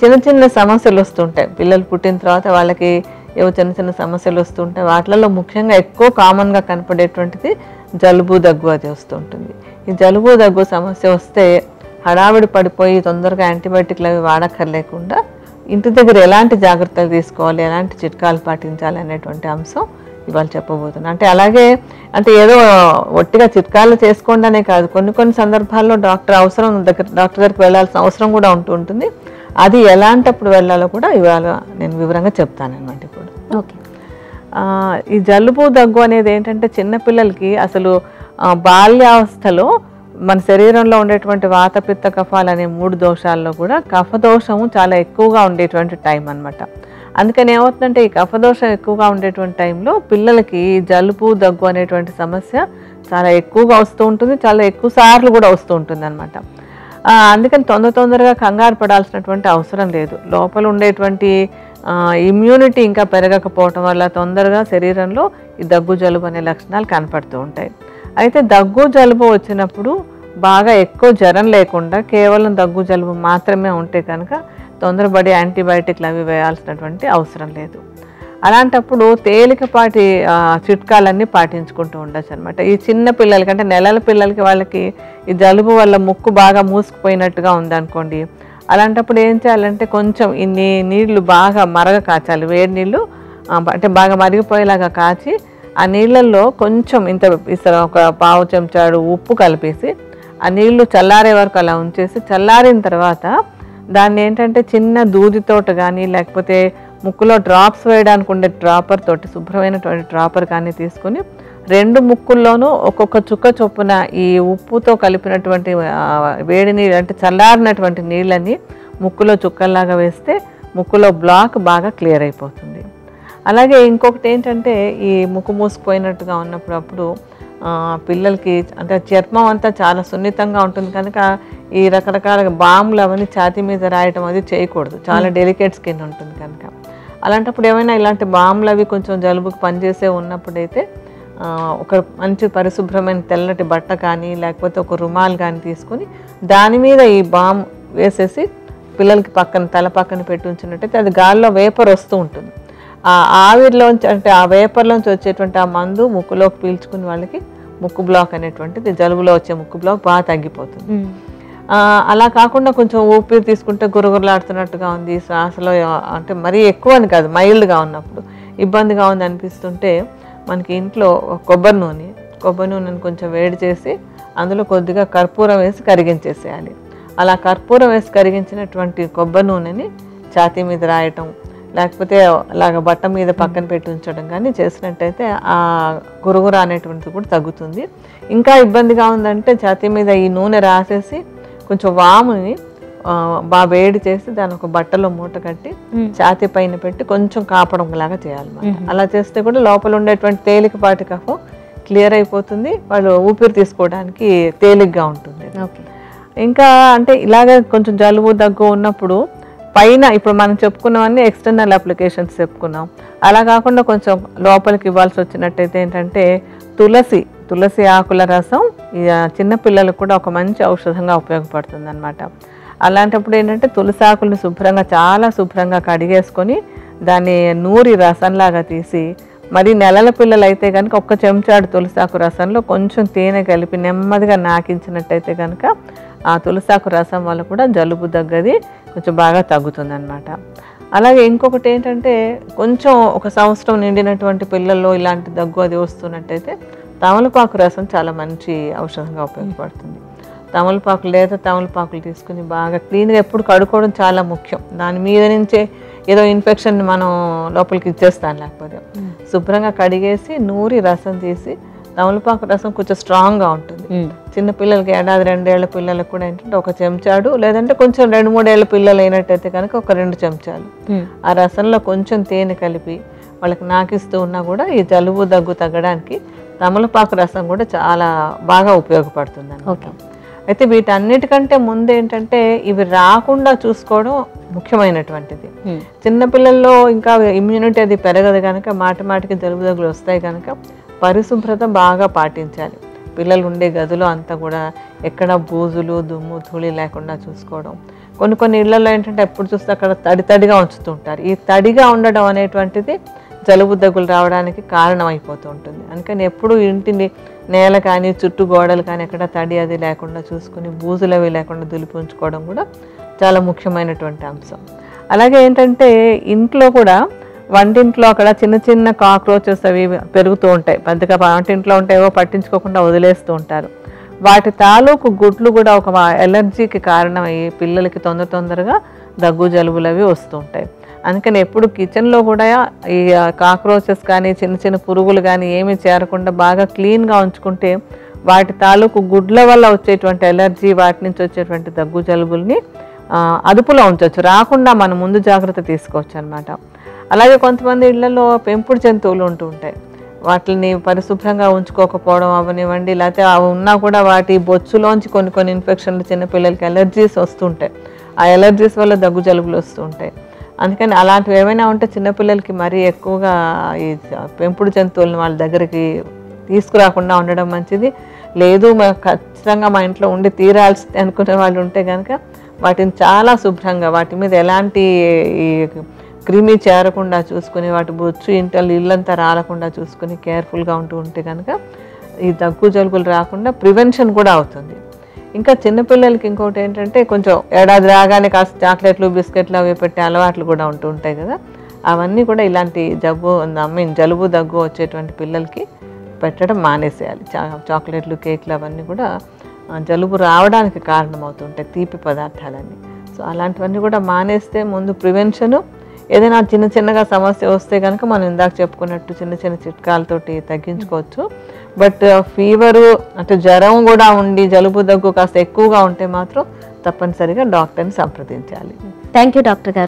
చిన్న చిన్న సమస్యలు వస్తుంటాయి పిల్లలు పుట్టిన తర్వాత వాళ్ళకి ఏవో చిన్న చిన్న సమస్యలు వస్తుంటాయి వాటిలలో ముఖ్యంగా ఎక్కువ కామన్గా కనపడేటువంటిది జలుబు దగ్గు అది వస్తుంటుంది ఈ జలుబు దగ్గు సమస్య వస్తే హడావిడి పడిపోయి తొందరగా యాంటీబయాటిక్లు అవి వాడక్కర్లేకుండా ఇంటి దగ్గర ఎలాంటి జాగ్రత్తలు తీసుకోవాలి ఎలాంటి చిట్కాలు పాటించాలి అనేటువంటి అంశం ఇవాళ చెప్పబోతున్నాను అంటే అలాగే అంటే ఏదో ఒట్టిగా చిట్కాలు చేసుకోండి అనే కాదు కొన్ని కొన్ని సందర్భాల్లో డాక్టర్ అవసరం దగ్గర డాక్టర్ దగ్గరికి వెళ్ళాల్సిన అవసరం కూడా ఉంటూ ఉంటుంది అది ఎలాంటప్పుడు వెళ్ళాలో కూడా ఇవాళ నేను వివరంగా చెప్తాను అనమాట ఇప్పుడు ఓకే ఆ, ఈ జలుబు దగ్గు అనేది ఏంటంటే చిన్నపిల్లలకి అసలు ఆ, బాల్యావస్థలో మన శరీరంలో ఉండేటువంటి వాత పిత్త కఫాలు అనే మూడు దోషాల్లో కూడా కఫ దోషము చాలా ఎక్కువగా ఉండేటువంటి టైం అన్నమాట అందుకని ఏమవుతుందంటే ఈ కఫ దోషం ఎక్కువగా ఉండేటువంటి టైంలో పిల్లలకి ఈ జలుబు దగ్గు అనేటువంటి సమస్య చాలా ఎక్కువగా వస్తూ ఉంటుంది చాలా ఎక్కువ సార్లు కూడా వస్తూ ఉంటుంది అనమాట అందుకని తొందర తొందరగా కంగారు పడాల్సినటువంటి అవసరం లేదు లోపల ఉండేటువంటి ఇమ్యూనిటీ ఇంకా పెరగకపోవటం వల్ల తొందరగా శరీరంలో ఈ దగ్గు జలుబు అనే లక్షణాలు కనపడుతూ ఉంటాయి అయితే దగ్గు జలుబు వచ్చినప్పుడు బాగా ఎక్కువ జ్వరం లేకుండా కేవలం దగ్గు జలుబు మాత్రమే ఉంటే కనుక తొందరపడి యాంటీబయాటిక్లు అవి వేయాల్సినటువంటి అవసరం లేదు అలాంటప్పుడు తేలికపాటి ఆ, చిట్కాలన్నీ పాటించుకుంటూ ఉండొచ్చు అనమాట ఈ చిన్న పిల్లలకి అంటే నెలల పిల్లలకి వాళ్ళకి ఈ జలుబు వల్ల ముక్కు బాగా మూసుకుపోయినట్టుగా ఉందనుకోండి అలాంటప్పుడు ఏం చేయాలంటే కొంచెం ఈ నీ నీళ్లు బాగా మరగ కాచాలి వేడి నీళ్ళు ఆ, అంటే బాగా మరిగిపోయేలాగా కాచి ఆ నీళ్ళల్లో కొంచెం ఇంత ఇసర ఒక పావు చెంచాడు ఉప్పు కలిపేసి ఆ నీళ్లు చల్లారే వరకు అలా ఉంచేసి చల్లారిన తర్వాత దాన్ని ఏంటంటే చిన్న దూదితోట కానీ లేకపోతే ముక్కులో డ్రాప్స్ వేయడానికి ఉండే డ్రాపర్ తోటి శుభ్రమైనటువంటి డ్రాపర్ కానీ తీసుకొని రెండు ముక్కుల్లోనూ ఒక్కొక్క చుక్క చొప్పున ఈ ఉప్పుతో కలిపినటువంటి ఆ, వేడి నీళ్ళు అంటే చల్లారినటువంటి నీళ్ళని ముక్కులో చుక్కల్లాగా వేస్తే ముక్కులో బ్లాక్ బాగా క్లియర్ అయిపోతుంది అలాగే ఇంకొకటి ఏంటంటే ఈ ముక్కు మూసుకుపోయినట్టుగా ఉన్నప్పుడు అప్పుడు ఆ, పిల్లలకి అంటే చర్మం అంతా చాలా సున్నితంగా ఉంటుంది కనుక ఈ రకరకాల బాములు అవన్నీ ఛాతీ మీద రాయటం అది చేయకూడదు చాలా డెలికేట్ స్కిన్ ఉంటుంది కనుక అలాంటప్పుడు ఏమైనా ఇలాంటి బాములు అవి కొంచెం జలుబుకి పనిచేసే ఉన్నప్పుడైతే ఆ, ఒక మంచి పరిశుభ్రమైన తెల్లటి బట్ట కానీ లేకపోతే ఒక రుమాల్ కానీ తీసుకొని దాని మీద ఈ బామ్ వేసేసి పిల్లలకి పక్కన తల పక్కన పెట్టి ఉంచినట్టయితే అది గాల్లో వేపర్ వస్తూ ఉంటుంది ఆ ఆవిరిలోంచి అంటే ఆ వేపర్లోంచి వచ్చేటువంటి ఆ మందు ముక్కులోకి పీల్చుకుని వాళ్ళకి ముక్కు బ్లాక్ అనేటువంటిది జలుబులో వచ్చే ముక్కు బ్లాక్ బాగా తగ్గిపోతుంది ఆ, అలా కాకుండా కొంచెం ఊపిరి తీసుకుంటే గురుగురులాడుతున్నట్టుగా ఉంది శ్వాసలో అంటే మరీ ఎక్కువ అని కాదు మైల్డ్గా ఉన్నప్పుడు ఇబ్బందిగా ఉంది అనిపిస్తుంటే మనకి ఇంట్లో ఒక కొబ్బరి నూనె కొబ్బరి నూనెని కొంచెం వేడి చేసి అందులో కొద్దిగా కర్పూరం వేసి కరిగించేసేయాలి అలా కర్పూరం వేసి కరిగించినటువంటి కొబ్బరి నూనెని ఛాతీ మీద రాయటం లేకపోతే అలాగ బట్ట మీద పక్కన పెట్టి ఉంచడం కానీ చేసినట్టయితే ఆ గురుగుర అనేటువంటిది కూడా తగ్గుతుంది ఇంకా ఇబ్బందిగా ఉందంటే ఛాతీ మీద ఈ నూనె రాసేసి కొంచెం వాముని ఆ, బాగా వేడి చేసి దాని ఒక బట్టలో మూట కట్టి ఛాతీ పైన పెట్టి కొంచెం కాపడం లాగా చేయాలన్నమాట అలా చేస్తే కూడా లోపల ఉండేటువంటి తేలికపాటి కఫం క్లియర్ అయిపోతుంది వాళ్ళు ఊపిరి తీసుకోవడానికి తేలిగ్గా ఉంటుంది ఓకే ఇంకా అంటే ఇలాగ కొంచెం జలుబు దగ్గు ఉన్నప్పుడు పైన ఇప్పుడు మనం చెప్పుకున్నవన్నీ ఎక్స్టర్నల్ అప్లికేషన్స్ చెప్పుకున్నాం అలా కాకుండా కొంచెం లోపలికి ఇవ్వాల్సి వచ్చినట్టయితే ఏంటంటే తులసి తులసి ఆకుల రసం ఈ ఆ, చిన్న పిల్లలకు కూడా ఒక మంచి ఔషధంగా ఉపయోగపడుతుంది అనమాట అలాంటప్పుడు ఏంటంటే తులసి ఆకుల్ని శుభ్రంగా చాలా శుభ్రంగా కడిగేసుకొని దాన్ని నూరి రసంలాగా తీసి మరి నెలల పిల్లలు అయితే కనుక ఒక్క చెంచాడు తులసాకు రసంలో కొంచెం తేనె కలిపి నెమ్మదిగా నాకించినట్టయితే కనుక ఆ తులసాకు రసం వల్ల కూడా జలుబు దగ్గది కొంచెం బాగా తగ్గుతుంది అనమాట అలాగే ఇంకొకటి ఏంటంటే కొంచెం ఒక సంవత్సరం నిండినటువంటి పిల్లల్లో ఇలాంటి దగ్గు అది వస్తున్నట్టయితే తమలపాకు రసం చాలా మంచి ఔషధంగా ఉపయోగపడుతుంది తమలపాకులు లేదా తమలపాకులు తీసుకుని బాగా క్లీన్గా ఎప్పుడు కడుక్కోవడం చాలా ముఖ్యం దాని మీద నుంచే ఏదో ఇన్ఫెక్షన్ మనం లోపలికి ఇచ్చేస్తాను లేకపోతే శుభ్రంగా కడిగేసి నూరి రసం తీసి తమలపాకు రసం కొంచెం స్ట్రాంగ్గా ఉంటుంది చిన్న పిల్లలకి ఏడాది రెండేళ్ల పిల్లలకు కూడా ఏంటంటే ఒక చెంచాడు లేదంటే కొంచెం రెండు మూడేళ్ల పిల్లలు అయినట్టయితే కనుక ఒక రెండు చెంచాలు ఆ రసంలో కొంచెం తేనె కలిపి వాళ్ళకి నాకిస్తూ ఉన్నా కూడా ఈ జలుబు దగ్గు తగ్గడానికి తమలపాకు రసం కూడా చాలా బాగా ఉపయోగపడుతుంది ఓకే అయితే వీటన్నిటికంటే ముందు ఏంటంటే ఇవి రాకుండా చూసుకోవడం ముఖ్యమైనటువంటిది చిన్నపిల్లల్లో ఇంకా ఇమ్యూనిటీ అది పెరగదు కనుక మాటి మాటికి జలుబు దగ్గులు వస్తాయి కనుక పరిశుభ్రత బాగా పాటించాలి పిల్లలు ఉండే గదిలో అంతా కూడా ఎక్కడ బూజులు దుమ్ము ధూళి లేకుండా చూసుకోవడం కొన్ని కొన్ని ఇళ్లలో ఏంటంటే ఎప్పుడు చూస్తే అక్కడ తడి తడిగా ఉంచుతుంటారు ఈ తడిగా ఉండడం అనేటువంటిది జలుబు దగ్గులు రావడానికి కారణం అయిపోతూ ఉంటుంది అందుకని ఎప్పుడు ఇంటిని నేల కానీ చుట్టూ గోడలు కానీ ఎక్కడ తడి అది లేకుండా చూసుకుని బూజులు అవి లేకుండా దులిపి ఉంచుకోవడం కూడా చాలా ముఖ్యమైనటువంటి అంశం అలాగే ఏంటంటే ఇంట్లో కూడా వంటింట్లో అక్కడ చిన్న చిన్న కాక్రోచెస్ అవి పెరుగుతూ ఉంటాయి పెద్దగా వంటింట్లో ఉంటాయేవో పట్టించుకోకుండా వదిలేస్తూ ఉంటారు వాటి తాలూకు గుడ్లు కూడా ఒక ఎలర్జీకి కారణమయ్యి పిల్లలకి తొందర తొందరగా దగ్గు జలుబులు అవి వస్తూ ఉంటాయి అందుకని ఎప్పుడు కిచెన్లో కూడా ఈ కాక్రోచెస్ కానీ చిన్న చిన్న పురుగులు కానీ ఏమీ చేరకుండా బాగా క్లీన్గా ఉంచుకుంటే వాటి తాలూకు గుడ్ల వల్ల వచ్చేటువంటి ఎలర్జీ వాటి నుంచి వచ్చేటువంటి దగ్గు జలుబుల్ని ఆ, అదుపులో ఉంచవచ్చు రాకుండా మనం ముందు జాగ్రత్త తీసుకోవచ్చు అనమాట అలాగే కొంతమంది ఇళ్లలో పెంపుడు జంతువులు ఉంటూ ఉంటాయి వాటిని పరిశుభ్రంగా ఉంచుకోకపోవడం అవనివ్వండి లేకపోతే అవి ఉన్నా కూడా వాటి బొచ్చులోంచి కొన్ని కొన్ని ఇన్ఫెక్షన్లు చిన్నపిల్లలకి ఎలర్జీస్ వస్తుంటాయి ఆ ఎలర్జీస్ వల్ల దగ్గు జలుబులు వస్తూ ఉంటాయి అందుకని అలాంటివి ఏమైనా ఉంటే చిన్నపిల్లలకి మరీ ఎక్కువగా ఈ పెంపుడు జంతువులను వాళ్ళ దగ్గరికి తీసుకురాకుండా ఉండడం మంచిది లేదు మా- ఖచ్చితంగా మా ఇంట్లో ఉండి తీరాల్సింది అనుకునే వాళ్ళు ఉంటే కనుక వాటిని చాలా శుభ్రంగా వాటి మీద ఎలాంటి ఈ క్రిమి చేరకుండా చూసుకుని వాటి బొచ్చు ఇంటలు ఇల్లంతా రాలకుండా చూసుకుని కేర్ఫుల్గా ఉంటూ ఉంటే కనుక ఈ దగ్గు జలుబులు రాకుండా ప్రివెన్షన్ కూడా అవుతుంది ఇంకా చిన్నపిల్లలకి ఇంకోటి ఏంటంటే కొంచెం ఏడాది రాగానే కాస్త చాక్లెట్లు బిస్కెట్లు అవి పెట్టే అలవాట్లు కూడా ఉంటూ ఉంటాయి కదా అవన్నీ కూడా ఇలాంటి జబ్బు ఐ మీన్ జలుబు దగ్గు వచ్చేటువంటి పిల్లలకి పెట్టడం మానేసేయాలి చా చాక్లెట్లు కేక్లు అవన్నీ కూడా ఆ, జలుబు రావడానికి కారణమవుతుంటాయి తీపి పదార్థాలన్నీ సో అలాంటివన్నీ కూడా మానేస్తే ముందు ప్రివెన్షను ఏదైనా చిన్న చిన్నగా సమస్య వస్తే కనుక మనం ఇందాక చెప్పుకున్నట్టు చిన్న చిన్న చిట్కాలతోటి తగ్గించుకోవచ్చు బట్ ఫీవరు అంటే జ్వరం కూడా ఉండి జలుబు దగ్గు కాస్త ఎక్కువగా ఉంటే మాత్రం తప్పనిసరిగా డాక్టర్ని సంప్రదించాలి థ్యాంక్ యూ డాక్టర్ గారు